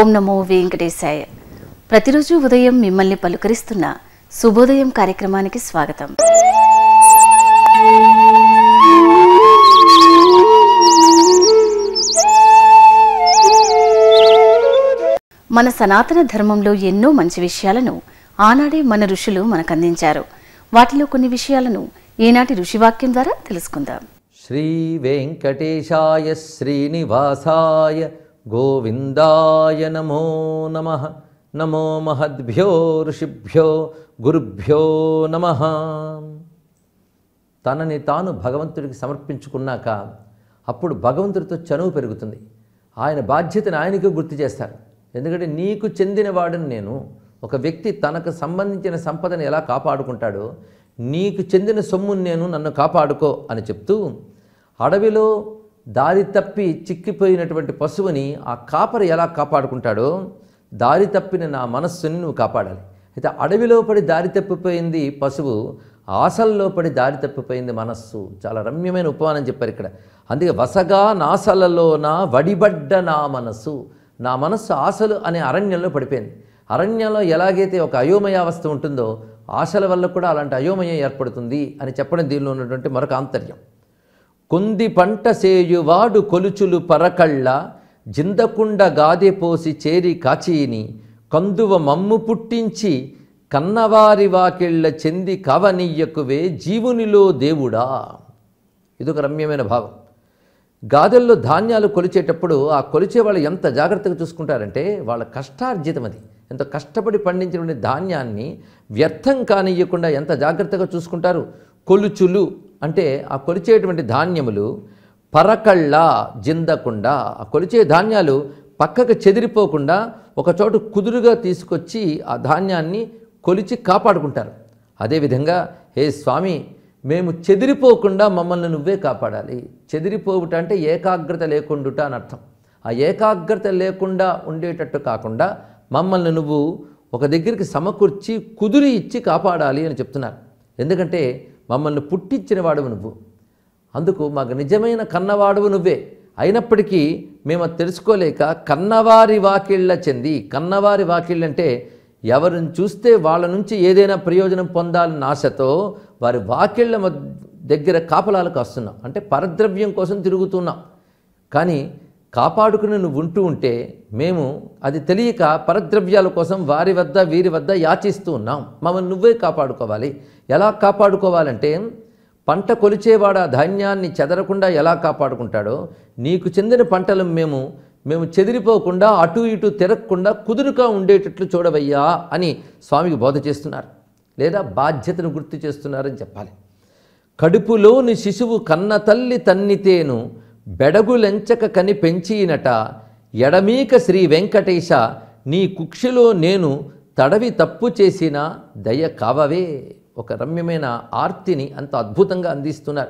ఓం నమో వెంకటేశాయ ప్రతిరోజు ఉదయం మిమ్మల్ని పలుకరిస్తున్న శుభోదయం కార్యక్రమానికి స్వాగతం మన సనాతన ధర్మంలో ఎన్నో మంచి విషయాలను ఆనాడే మన ఋషులు మనకు అందించారు వాటిలో కొన్ని విషయాలను ఈనాటి ఋషివాక్యం ద్వారా తెలుసుకుందాం శ్రీ వెంకటేశాయ శ్రీనివాసాయ గోవిందాయ నమో నమ నమో మహద్భ్యో ఋషిభ్యో గురుభ్యో నమ తనని తాను భగవంతుడికి సమర్పించుకున్నాక అప్పుడు భగవంతుడితో చనువు పెరుగుతుంది ఆయన బాధ్యతను ఆయనకు గుర్తు చేస్తారు ఎందుకంటే నీకు చెందినవాడని నేను ఒక వ్యక్తి తనకు సంబంధించిన సంపదను ఎలా కాపాడుకుంటాడో నీకు చెందిన సొమ్మును నేను నన్ను కాపాడుకో అని చెప్తూ అడవిలో దారి తప్పి చిక్కిపోయినటువంటి పశువుని ఆ కాపరి ఎలా కాపాడుకుంటాడో దారి తప్పిన నా మనస్సుని నువ్వు కాపాడాలి అయితే అడవిలో పడి దారి తప్పిపోయింది పశువు ఆశల్లో పడి దారి తప్పిపోయింది మనస్సు చాలా రమ్యమైన ఉపమానం చెప్పారు ఇక్కడ అందుకే వసగా నాసలలోన వడిబడ్డ నా మనస్సు నా మనస్సు ఆశలు అనే అరణ్యంలో పడిపోయింది అరణ్యంలో ఎలాగైతే ఒక అయోమయావస్థ ఉంటుందో ఆశల వల్ల కూడా అలాంటి అయోమయం ఏర్పడుతుంది అని చెప్పడం దీనిలో ఉన్నటువంటి మరొక ఆంతర్యం కొంది పంట సేయువాడు కొలుచులు పరకళ్ళ జిందకుండ గాదె పోసి చేరి కాచీని కందువ మమ్ము పుట్టించి కన్నవారి వాకిళ్ళ చెంది కవనీయకువే జీవునిలో దేవుడా ఇదొక రమ్యమైన భావం గాదెల్లో ధాన్యాలు కొలిచేటప్పుడు ఆ కొలిచే వాళ్ళు ఎంత జాగ్రత్తగా చూసుకుంటారంటే వాళ్ళ కష్టార్జితం అది ఎంత కష్టపడి పండించినటువంటి ధాన్యాన్ని వ్యర్థం కానియ్యకుండా ఎంత జాగ్రత్తగా చూసుకుంటారు కొలుచులు అంటే ఆ కొలిచేటువంటి ధాన్యములు పరకళ్ళ జిందకుండా ఆ కొలిచే ధాన్యాలు పక్కకు చెదిరిపోకుండా ఒకచోట కుదురుగా తీసుకొచ్చి ఆ ధాన్యాన్ని కొలిచి కాపాడుకుంటారు అదేవిధంగా హే స్వామి మేము చెదిరిపోకుండా మమ్మల్ని నువ్వే కాపాడాలి చెదిరిపోవుట అంటే ఏకాగ్రత లేకుండుట అని అర్థం ఆ ఏకాగ్రత లేకుండా ఉండేటట్టు కాకుండా మమ్మల్ని నువ్వు ఒక దగ్గరికి సమకూర్చి కుదిరి ఇచ్చి కాపాడాలి అని చెప్తున్నారు ఎందుకంటే మమ్మల్ని పుట్టించిన వాడువు నువ్వు అందుకు మాకు నిజమైన కన్నవాడువు నువ్వే అయినప్పటికీ మేము అది తెలుసుకోలేక కన్నవారి వాకిళ్ళ చెంది కన్నవారి వాకిళ్ళు అంటే ఎవరిని చూస్తే వాళ్ళ నుంచి ఏదైనా ప్రయోజనం పొందాలన్న ఆశతో వారి వాకిళ్ళ మధ్య దగ్గర కాపలాలకు వస్తున్నాం అంటే పరద్రవ్యం కోసం తిరుగుతున్నాం కానీ కాపాడుకుని నువ్వు ఉంటూ ఉంటే మేము అది తెలియక పరద్రవ్యాల కోసం వారి వద్ద వీరి వద్ద యాచిస్తూ ఉన్నాం మమ్మల్ని నువ్వే కాపాడుకోవాలి ఎలా కాపాడుకోవాలంటే పంట కొలిచేవాడు ఆ ధాన్యాన్ని చెదరకుండా ఎలా కాపాడుకుంటాడో నీకు చెందిన పంటలు మేము మేము చెదిరిపోకుండా అటు ఇటు తిరగకుండా కుదురుగా ఉండేటట్లు చూడవయ్యా అని స్వామికి బోధ చేస్తున్నారు లేదా బాధ్యతను గుర్తు చేస్తున్నారని చెప్పాలి కడుపులోని శిశువు కన్న తల్లి తన్నితేను బెడగులెంచక కని పెంచినట ఎడమీక శ్రీ వెంకటేశ నీ కుక్షిలో నేను తడవి తప్పు చేసిన దయ కావవే ఒక రమ్యమైన ఆర్తిని అంత అద్భుతంగా అందిస్తున్నారు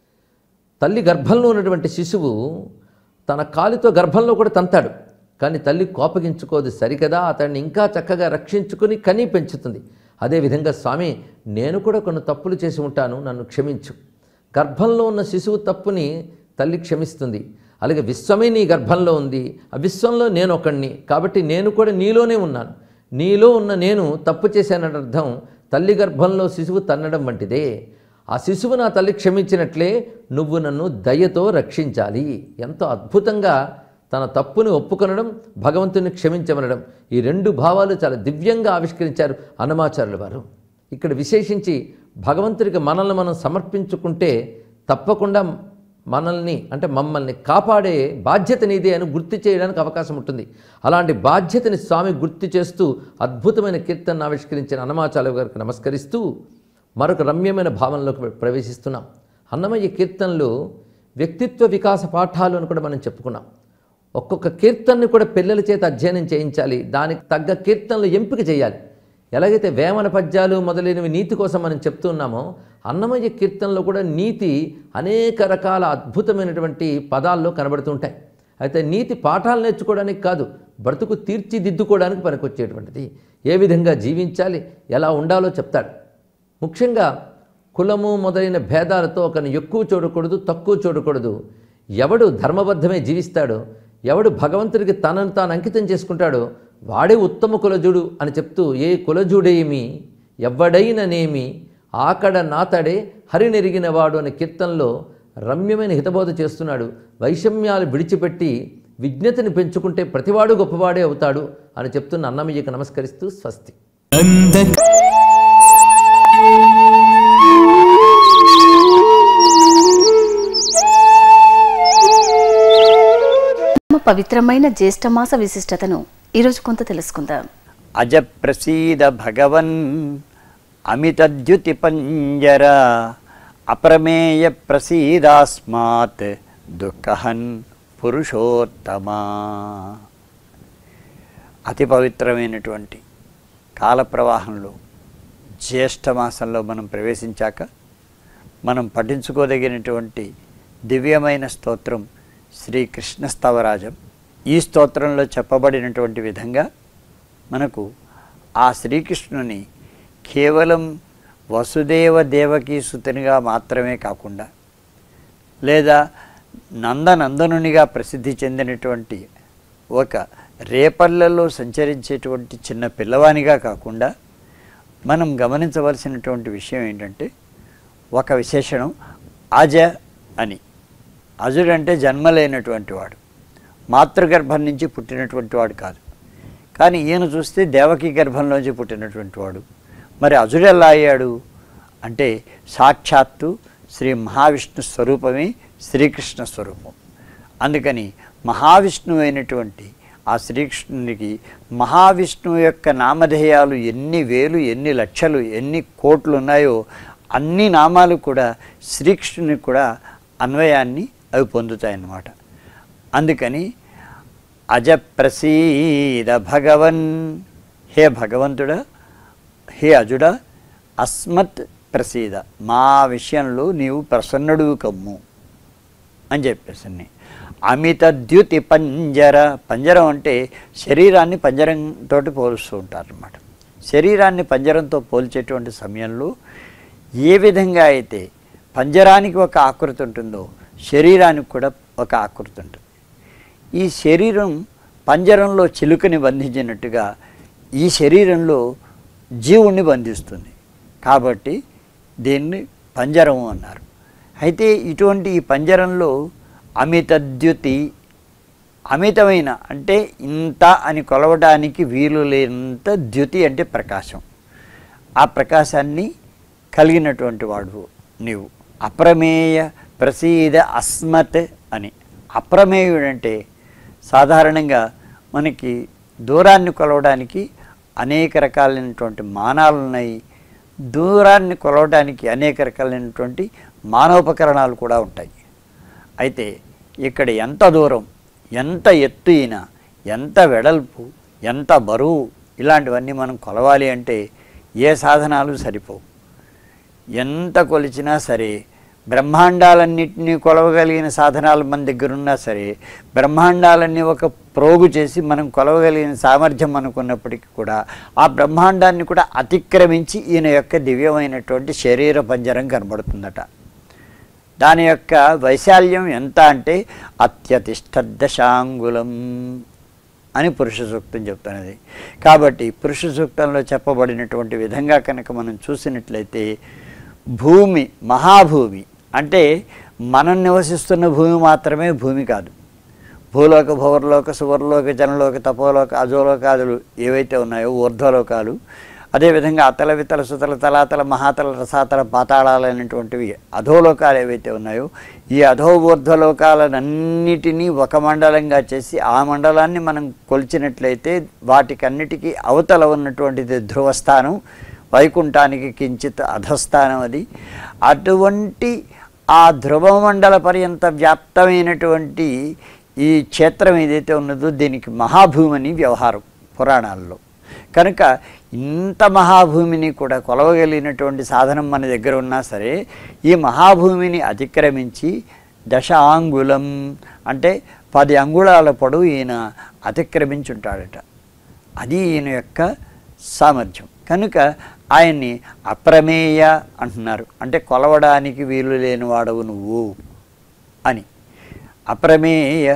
తల్లి గర్భంలో ఉన్నటువంటి శిశువు తన కాలితో గర్భంలో కూడా తంతాడు కానీ తల్లి కోపగించుకోదు సరికదా అతన్ని ఇంకా చక్కగా రక్షించుకుని కని పెంచుతుంది అదేవిధంగా స్వామి నేను కూడా కొన్ని తప్పులు చేసి ఉంటాను నన్ను క్షమించు గర్భంలో ఉన్న శిశువు తప్పుని తల్లి క్షమిస్తుంది అలాగే విశ్వమే నీ గర్భంలో ఉంది ఆ విశ్వంలో నేను ఒకడిని కాబట్టి నేను కూడా నీలోనే ఉన్నాను నీలో ఉన్న నేను తప్పు చేశానని అర్థం తల్లి గర్భంలో శిశువు తన్నడం వంటిదే ఆ శిశువు నా తల్లి క్షమించినట్లే నువ్వు నన్ను దయతో రక్షించాలి ఎంతో అద్భుతంగా తన తప్పుని ఒప్పుకొనడం భగవంతుని క్షమించమనడం ఈ రెండు భావాలు చాలా దివ్యంగా ఆవిష్కరించారు అన్నమాచార్యుల వారు ఇక్కడ విశేషించి భగవంతుడికి మనల్ని మనం సమర్పించుకుంటే తప్పకుండా మనల్ని అంటే మమ్మల్ని కాపాడే బాధ్యత నీదే అని గుర్తు చేయడానికి అవకాశం ఉంటుంది అలాంటి బాధ్యతని స్వామి గుర్తు చేస్తూ అద్భుతమైన కీర్తనను ఆవిష్కరించిన అన్నమాచార్య గారికి నమస్కరిస్తూ మరొక రమ్యమైన భావనలోకి ప్రవేశిస్తున్నాం అన్నమయ్య కీర్తనలు వ్యక్తిత్వ వికాస పాఠాలు అని కూడా మనం చెప్పుకున్నాం ఒక్కొక్క కీర్తనని కూడా పిల్లల చేత అధ్యయనం చేయించాలి దానికి తగ్గ కీర్తనలు ఎంపిక చేయాలి ఎలాగైతే వేమన పద్యాలు మొదలైనవి నీతి కోసం మనం చెప్తున్నామో అన్నమయ్య కీర్తనలో కూడా నీతి అనేక రకాల అద్భుతమైనటువంటి పదాల్లో కనబడుతుంటాయి అయితే నీతి పాఠాలు నేర్చుకోవడానికి కాదు బ్రతుకు తీర్చిదిద్దుకోవడానికి పనికొచ్చేటువంటిది ఏ విధంగా జీవించాలి ఎలా ఉండాలో చెప్తాడు ముఖ్యంగా కులము మొదలైన భేదాలతో ఒకరిని ఎక్కువ చూడకూడదు తక్కువ చూడకూడదు ఎవడు ధర్మబద్ధమే జీవిస్తాడో ఎవడు భగవంతుడికి తనను తాను అంకితం చేసుకుంటాడో వాడే ఉత్తమ కులజుడు అని చెప్తూ ఏ కులజుడేమి ఎవ్వడైననేమి ఆకడ నాతడే హరినెరిగినవాడు అనే కీర్తనలో రమ్యమైన హితబోధ చేస్తున్నాడు వైషమ్యాలు విడిచిపెట్టి విజ్ఞతని పెంచుకుంటే ప్రతివాడు గొప్పవాడే అవుతాడు అని చెప్తున్న అన్నమయ్యకు నమస్కరిస్తూ స్వస్తి పరమ పవిత్రమైన జ్యేష్ఠమాస విశిష్టతను ఈరోజు కొంత తెలుసుకుందాం అజ ప్రసీద భగవన్ అమితద్యుతి పంజర అప్రమేయ ప్రసీదాస్మాత్ దుఃఖహన్ పురుషోత్తమా అతి పవిత్రమైనటువంటి కాల ప్రవాహంలో జ్యేష్ఠ మాసంలో మనం ప్రవేశించాక మనం పఠించుకోదగినటువంటి దివ్యమైన స్తోత్రం శ్రీకృష్ణ స్తవరాజం ఈ స్తోత్రంలో చెప్పబడినటువంటి విధంగా మనకు ఆ శ్రీకృష్ణుని కేవలం వసుదేవ దేవకీ సుతునిగా మాత్రమే కాకుండా లేదా నందనందనునిగా ప్రసిద్ధి చెందినటువంటి ఒక రేపర్లలో సంచరించేటువంటి చిన్న పిల్లవానిగా కాకుండా మనం గమనించవలసినటువంటి విషయం ఏంటంటే ఒక విశేషణం అజ అని అజుడంటే జన్మలేనటువంటి వాడు మాతృగర్భం నుంచి పుట్టినటువంటి వాడు కాదు కానీ ఈయన చూస్తే దేవకి గర్భంలోంచి పుట్టినటువంటి వాడు మరి అజుడు ఎలా అయ్యాడు అంటే సాక్షాత్తు శ్రీ మహావిష్ణు స్వరూపమే శ్రీకృష్ణ స్వరూపం అందుకని మహావిష్ణువు అయినటువంటి ఆ శ్రీకృష్ణునికి మహావిష్ణువు యొక్క నామధేయాలు ఎన్ని వేలు ఎన్ని లక్షలు ఎన్ని కోట్లు ఉన్నాయో అన్ని నామాలు కూడా శ్రీకృష్ణునికి కూడా అన్వయాన్ని అవి పొందుతాయన్నమాట అందుకని అజప్రసీద భగవన్ హే భగవంతుడా హే అజుడా అస్మత్ ప్రసీద మా విషయంలో నీవు ప్రసన్నుడు కమ్ము అని చెప్పేసి అమిత ద్యుతి పంజర పంజరం అంటే శరీరాన్ని పంజరంతో పోలుస్తూ ఉంటారన్నమాట శరీరాన్ని పంజరంతో పోల్చేటువంటి సమయంలో ఏ విధంగా అయితే పంజరానికి ఒక ఆకృతి ఉంటుందో శరీరానికి కూడా ఒక ఆకృతి ఉంటుంది ఈ శరీరం పంజరంలో చిలుకని బంధించినట్టుగా ఈ శరీరంలో జీవుణ్ణి బంధిస్తుంది కాబట్టి దీన్ని పంజరము అన్నారు అయితే ఇటువంటి ఈ పంజరంలో అమితద్యుతి అమితమైన అంటే ఇంత అని కొలవడానికి వీలు లేనంత ద్యుతి అంటే ప్రకాశం ఆ ప్రకాశాన్ని కలిగినటువంటి వాడు నీవు అప్రమేయ ప్రసీద అస్మత్ అని అప్రమేయుడంటే సాధారణంగా మనకి దూరాన్ని కొలవడానికి అనేక రకాలైనటువంటి మానాలు ఉన్నాయి దూరాన్ని కొలవడానికి అనేక రకాలైనటువంటి మానోపకరణాలు కూడా ఉంటాయి అయితే ఇక్కడ ఎంత దూరం ఎంత ఎత్తు అయినా ఎంత వెడల్పు ఎంత బరువు ఇలాంటివన్నీ మనం కొలవాలి అంటే ఏ సాధనాలు సరిపోవు ఎంత కొలిచినా సరే బ్రహ్మాండాలన్నింటినీ కొలవగలిగిన సాధనాలు మన దగ్గర ఉన్నా సరే బ్రహ్మాండాలన్నీ ఒక ప్రోగు చేసి మనం కొలవగలిగిన సామర్థ్యం అనుకున్నప్పటికీ కూడా ఆ బ్రహ్మాండాన్ని కూడా అతిక్రమించి ఈయన యొక్క దివ్యమైనటువంటి శరీర పంజరం కనబడుతుందట దాని యొక్క వైశాల్యం ఎంత అంటే అత్యతిష్ట దశాంగులం అని పురుష సూక్తం చెప్తున్నది కాబట్టి పురుష సూక్తంలో చెప్పబడినటువంటి విధంగా కనుక మనం చూసినట్లయితే భూమి మహాభూమి అంటే మనం నివసిస్తున్న భూమి మాత్రమే భూమి కాదు భూలోక భువర్లోక సువర్లోక జనలోక తపోలోక అజోలోకాదులు ఏవైతే ఉన్నాయో ఊర్ధ్వలోకాలు అదేవిధంగా అతల వితల సుతల తలాతల మహాతల రసాతల పాతాళాలైనటువంటివి అధోలోకాలు ఏవైతే ఉన్నాయో ఈ అధో ఊర్ధ్వలోకాలన్నిటినీ ఒక మండలంగా చేసి ఆ మండలాన్ని మనం కొలిచినట్లయితే వాటికన్నిటికీ అవతల ఉన్నటువంటిది ధ్రువస్థానం వైకుంఠానికి కించిత్ అధస్థానం అది అటువంటి ఆ ధ్రువమండల పర్యంత వ్యాప్తమైనటువంటి ఈ క్షేత్రం ఏదైతే ఉన్నదో దీనికి మహాభూమని వ్యవహారం పురాణాల్లో కనుక ఇంత మహాభూమిని కూడా కొలవగలిగినటువంటి సాధనం మన దగ్గర ఉన్నా సరే ఈ మహాభూమిని అతిక్రమించి దశ ఆంగులం అంటే పది అంగుళాల పొడవు ఈయన అతిక్రమించుంటాడట అది ఈయన యొక్క సామర్థ్యం కనుక ఆయన్ని అప్రమేయ అంటున్నారు అంటే కొలవడానికి వీలు లేని వాడవు నువ్వు అని అప్రమేయ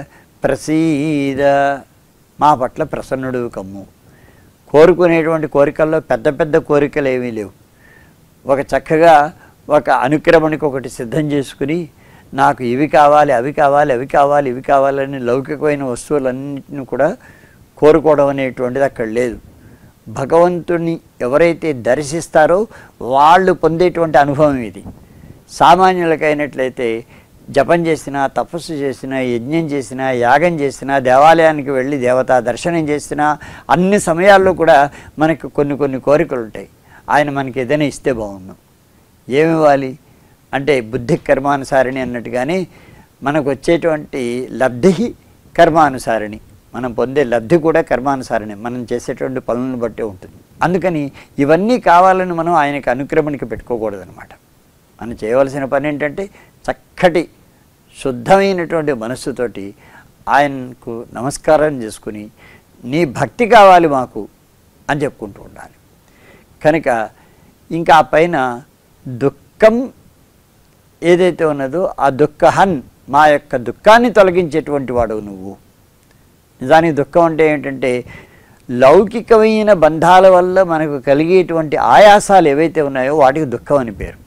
ప్రసీద మా పట్ల ప్రసన్నుడు కమ్ము కోరుకునేటువంటి కోరికల్లో పెద్ద పెద్ద కోరికలు ఏమీ లేవు ఒక చక్కగా ఒక అనుక్రమణకి ఒకటి సిద్ధం చేసుకుని నాకు ఇవి కావాలి అవి కావాలి అవి కావాలి ఇవి కావాలని లౌకికమైన వస్తువులన్నింటిని కూడా కోరుకోవడం అనేటువంటిది అక్కడ లేదు భగవంతుని ఎవరైతే దర్శిస్తారో వాళ్ళు పొందేటువంటి అనుభవం ఇది సామాన్యులకైనట్లయితే జపం చేసినా తపస్సు చేసినా యజ్ఞం చేసినా యాగం చేసినా దేవాలయానికి వెళ్ళి దేవతా దర్శనం చేసినా అన్ని సమయాల్లో కూడా మనకు కొన్ని కొన్ని కోరికలు ఉంటాయి ఆయన మనకి ఏదైనా ఇస్తే బాగుండు ఏమి ఇవ్వాలి అంటే బుద్ధి కర్మానుసారిణి అన్నట్టుగానే మనకు వచ్చేటువంటి లబ్ధి కర్మానుసారిణి మనం పొందే లబ్ధి కూడా కర్మానుసారిణి మనం చేసేటువంటి పనులను బట్టే ఉంటుంది అందుకని ఇవన్నీ కావాలని మనం ఆయనకి అనుక్రమణకి పెట్టుకోకూడదనమాట మనం చేయవలసిన పని ఏంటంటే చక్కటి శుద్ధమైనటువంటి మనస్సుతోటి ఆయనకు నమస్కారం చేసుకుని నీ భక్తి కావాలి మాకు అని చెప్పుకుంటూ ఉండాలి కనుక ఇంకా ఆ పైన దుఃఖం ఏదైతే ఉన్నదో ఆ దుఃఖహన్ మా యొక్క దుఃఖాన్ని తొలగించేటువంటి వాడు నువ్వు నిజానికి దుఃఖం అంటే ఏంటంటే లౌకికమైన బంధాల వల్ల మనకు కలిగేటువంటి ఆయాసాలు ఏవైతే ఉన్నాయో వాటికి దుఃఖం అని పేరు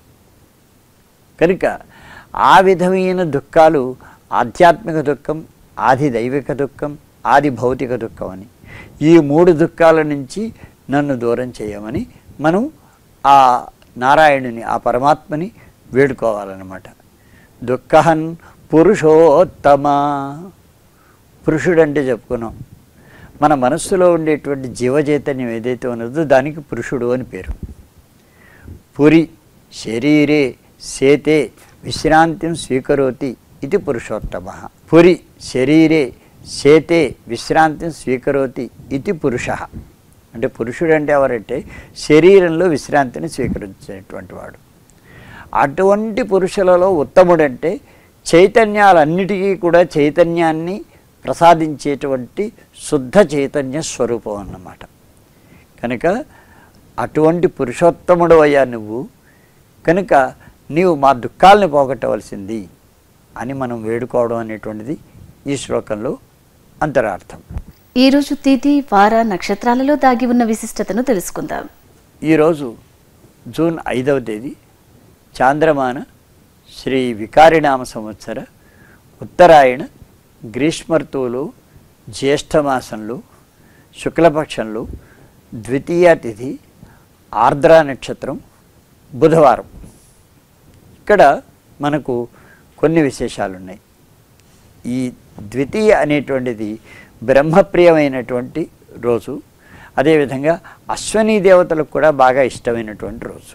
కనుక ఆ విధమైన దుఃఖాలు ఆధ్యాత్మిక దుఃఖం ఆది దైవిక దుఃఖం ఆది భౌతిక దుఃఖం అని ఈ మూడు దుఃఖాల నుంచి నన్ను దూరం చేయమని మనం ఆ నారాయణుని ఆ పరమాత్మని వేడుకోవాలన్నమాట దుఃఖహన్ పురుషోత్తమ పురుషుడు అంటే చెప్పుకున్నాం మన మనస్సులో ఉండేటువంటి జీవచైతన్యం ఏదైతే ఉన్నదో దానికి పురుషుడు అని పేరు పురి శరీరే సేతే విశ్రాంతిం స్వీకరోతి ఇది పురుషోత్తమ పురి శరీరే సేతే విశ్రాంతిం స్వీకరోతి ఇది పురుష అంటే పురుషుడు అంటే ఎవరంటే శరీరంలో విశ్రాంతిని స్వీకరించేటువంటి వాడు అటువంటి పురుషులలో ఉత్తముడంటే చైతన్యాలన్నిటికీ కూడా చైతన్యాన్ని ప్రసాదించేటువంటి శుద్ధ చైతన్య స్వరూపం అన్నమాట కనుక అటువంటి పురుషోత్తముడు అయ్యా నువ్వు కనుక నీవు మా దుఃఖాలని పోగొట్టవలసింది అని మనం వేడుకోవడం అనేటువంటిది ఈ శ్లోకంలో అంతరార్థం ఈరోజు తిథి వార నక్షత్రాలలో దాగి ఉన్న విశిష్టతను తెలుసుకుందాం ఈరోజు జూన్ ఐదవ తేదీ చాంద్రమాన శ్రీ వికారినామ సంవత్సర ఉత్తరాయణ గ్రీష్మర్తువులు జ్యేష్ఠమాసంలో శుక్లపక్షంలో ద్వితీయ తిథి ఆర్ద్ర నక్షత్రం బుధవారం ఇక్కడ మనకు కొన్ని విశేషాలు ఉన్నాయి ఈ ద్వితీయ అనేటువంటిది బ్రహ్మప్రియమైనటువంటి రోజు అదేవిధంగా అశ్వనీ దేవతలకు కూడా బాగా ఇష్టమైనటువంటి రోజు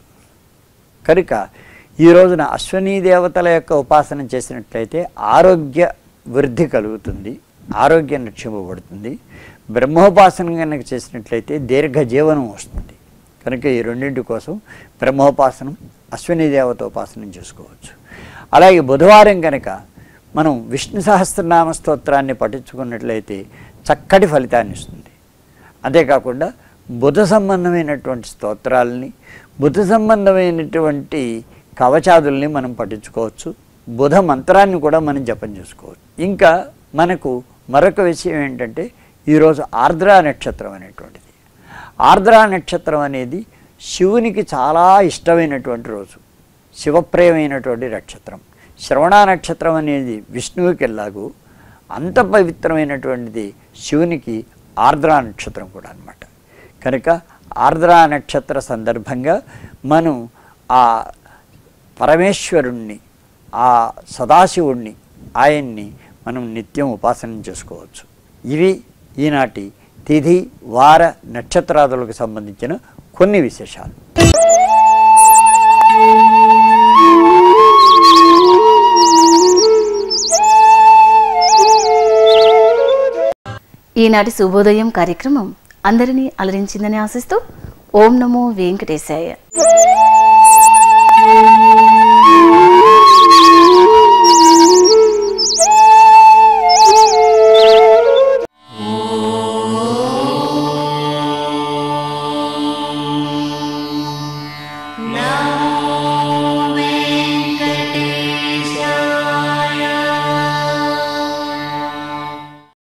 కనుక ఈ రోజున అశ్వనీ దేవతల యొక్క ఉపాసన చేసినట్లయితే ఆరోగ్య వృద్ధి కలుగుతుంది ఆరోగ్యం రక్షింపబడుతుంది బ్రహ్మోపాసన కనుక చేసినట్లయితే దీర్ఘ జీవనం వస్తుంది కనుక ఈ రెండింటి కోసం బ్రహ్మోపాసనం అశ్విని దేవత ఉపాసనం చేసుకోవచ్చు అలాగే బుధవారం కనుక మనం విష్ణు సహస్రనామ స్తోత్రాన్ని పఠించుకున్నట్లయితే చక్కటి ఫలితాన్ని ఇస్తుంది అంతేకాకుండా బుధ సంబంధమైనటువంటి స్తోత్రాలని బుధ సంబంధమైనటువంటి కవచాదుల్ని మనం పఠించుకోవచ్చు బుధ మంత్రాన్ని కూడా మనం జపం చేసుకోవచ్చు ఇంకా మనకు మరొక విషయం ఏంటంటే ఈరోజు ఆర్ద్రా నక్షత్రం అనేటువంటిది ఆర్ద్రా నక్షత్రం అనేది శివునికి చాలా ఇష్టమైనటువంటి రోజు శివప్రియమైనటువంటి నక్షత్రం శ్రవణ నక్షత్రం అనేది విష్ణువుకి ఎలాగూ అంత పవిత్రమైనటువంటిది శివునికి ఆర్ద్రా నక్షత్రం కూడా అన్నమాట కనుక ఆర్ద్రా నక్షత్ర సందర్భంగా మనం ఆ పరమేశ్వరుణ్ణి ఆ సదాశివుణ్ణి ఆయన్ని మనం నిత్యం ఉపాసన చేసుకోవచ్చు ఇవి ఈనాటి తిథి వార నక్షత్రాదులకు సంబంధించిన కొన్ని విశేషాలు ఈనాటి శుభోదయం కార్యక్రమం అందరినీ అలరించిందని ఆశిస్తూ ఓం నమో వెంకటేశాయ